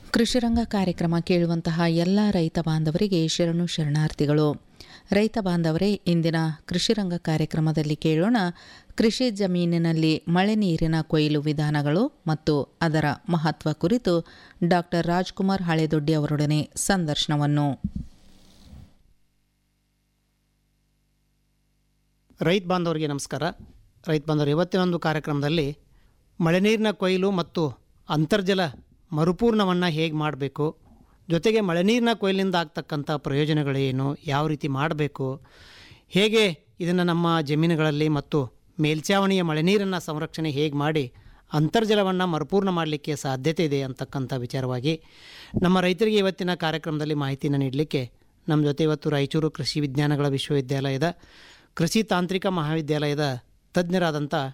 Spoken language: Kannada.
ಕೃಷಿರಂಗ ಕಾರ್ಯಕ್ರಮ ಕೇಳುವಂತಹ ಎಲ್ಲ ರೈತ ಬಾಂಧವರಿಗೆ ಶರಣು ಶರಣಾರ್ಥಿಗಳು ರೈತ ಬಾಂಧವರೇ ಇಂದಿನ ಕೃಷಿರಂಗ ಕಾರ್ಯಕ್ರಮದಲ್ಲಿ ಕೇಳೋಣ ಕೃಷಿ ಜಮೀನಿನಲ್ಲಿ ಮಳೆ ನೀರಿನ ಕೊಯ್ಲು ವಿಧಾನಗಳು ಮತ್ತು ಅದರ ಮಹತ್ವ ಕುರಿತು ಡಾಕ್ಟರ್ ರಾಜ್ಕುಮಾರ್ ಹಳೆದೊಡ್ಡಿ ಅವರೊಡನೆ ಸಂದರ್ಶನವನ್ನು ರೈತ ಬಾಂಧವರಿಗೆ ನಮಸ್ಕಾರ ರೈತ ಬಾಂಧವರು ಇವತ್ತಿನ ಒಂದು ಕಾರ್ಯಕ್ರಮದಲ್ಲಿ ಮಳೆ ನೀರಿನ ಕೊಯ್ಲು ಮತ್ತು ಅಂತರ್ಜಲ ಮರುಪೂರ್ಣವನ್ನು ಹೇಗೆ ಮಾಡಬೇಕು ಜೊತೆಗೆ ಮಳೆ ನೀರಿನ ಕೊಯ್ಲಿನಿಂದ ಆಗ್ತಕ್ಕಂಥ ಪ್ರಯೋಜನಗಳೇನು ಯಾವ ರೀತಿ ಮಾಡಬೇಕು ಹೇಗೆ ಇದನ್ನು ನಮ್ಮ ಜಮೀನುಗಳಲ್ಲಿ ಮತ್ತು ಮೇಲ್ಛಾವಣಿಯ ಮಳೆ ನೀರನ್ನು ಸಂರಕ್ಷಣೆ ಹೇಗೆ ಮಾಡಿ ಅಂತರ್ಜಲವನ್ನು ಮರುಪೂರ್ಣ ಮಾಡಲಿಕ್ಕೆ ಸಾಧ್ಯತೆ ಇದೆ ಅಂತಕ್ಕಂಥ ವಿಚಾರವಾಗಿ ನಮ್ಮ ರೈತರಿಗೆ ಇವತ್ತಿನ ಕಾರ್ಯಕ್ರಮದಲ್ಲಿ ಮಾಹಿತಿಯನ್ನು ನೀಡಲಿಕ್ಕೆ ನಮ್ಮ ಜೊತೆ ಇವತ್ತು ರಾಯಚೂರು ಕೃಷಿ ವಿಜ್ಞಾನಗಳ ವಿಶ್ವವಿದ್ಯಾಲಯದ ಕೃಷಿ ತಾಂತ್ರಿಕ ಮಹಾವಿದ್ಯಾಲಯದ ತಜ್ಞರಾದಂಥ